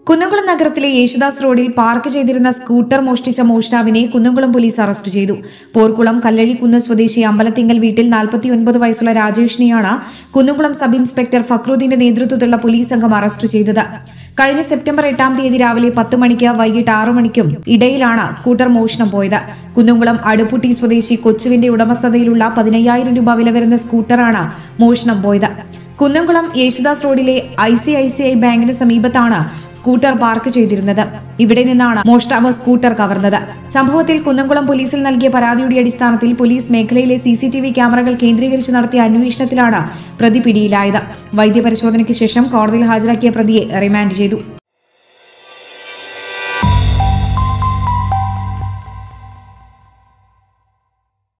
കുന്നംകുളം നഗരത്തിലെ യേശുദാസ് റോഡിൽ പാർക്ക് ചെയ്തിരുന്ന സ്കൂട്ടർ മോഷ്ടിച്ച മോഷ്ടാവിനെ കുന്നംകുളം പോലീസ് അറസ്റ്റ് ചെയ്തു പോർക്കുളം കല്ലഴിക്കുന്ന് സ്വദേശി അമ്പലത്തിങ്കൽ വീട്ടിൽ നാൽപ്പത്തിയൊൻപത് വയസ്സുള്ള രാജേഷിനെയാണ് കുന്നംകുളം സബ് ഇൻസ്പെക്ടർ ഫക്രുദ്ദീന്റെ നേതൃത്വത്തിലുള്ള പോലീസ് സംഘം അറസ്റ്റ് ചെയ്തത് കഴിഞ്ഞ സെപ്റ്റംബർ എട്ടാം തീയതി രാവിലെ പത്ത് മണിക്ക് വൈകിട്ട് ആറു മണിക്കും ഇടയിലാണ് സ്കൂട്ടർ മോഷണം പോയത് കുന്നംകുളം അടുപ്പുട്ടി സ്വദേശി കൊച്ചുവിന്റെ ഉടമസ്ഥതയിലുള്ള പതിനയ്യായിരം രൂപ വില വരുന്ന സ്കൂട്ടറാണ് മോഷണം പോയത് കുന്നംകുളം യേശുദാസ് റോഡിലെ I C I C I ബാങ്കിന് സമീപത്താണ് സ്കൂട്ടർ പാർക്ക് ചെയ്തിരുന്നത് ഇവിടെ നിന്നാണ് മോഷ്ടാവ് സ്കൂട്ടർ കവർന്നത് സംഭവത്തിൽ കുന്നംകുളം പോലീസിൽ നൽകിയ പരാതിയുടെ അടിസ്ഥാനത്തിൽ പോലീസ് മേഖലയിലെ സി സി ടി വി ക്യാമറകൾ കേന്ദ്രീകരിച്ച് നടത്തിയ അന്വേഷണത്തിലാണ് പ്രതി പിടിയിലായത് വൈദ്യപരിശോധനയ്ക്ക് ശേഷം കോടതിയിൽ ഹാജരാക്കിയ പ്രതിയെ റിമാൻഡ് ചെയ്തു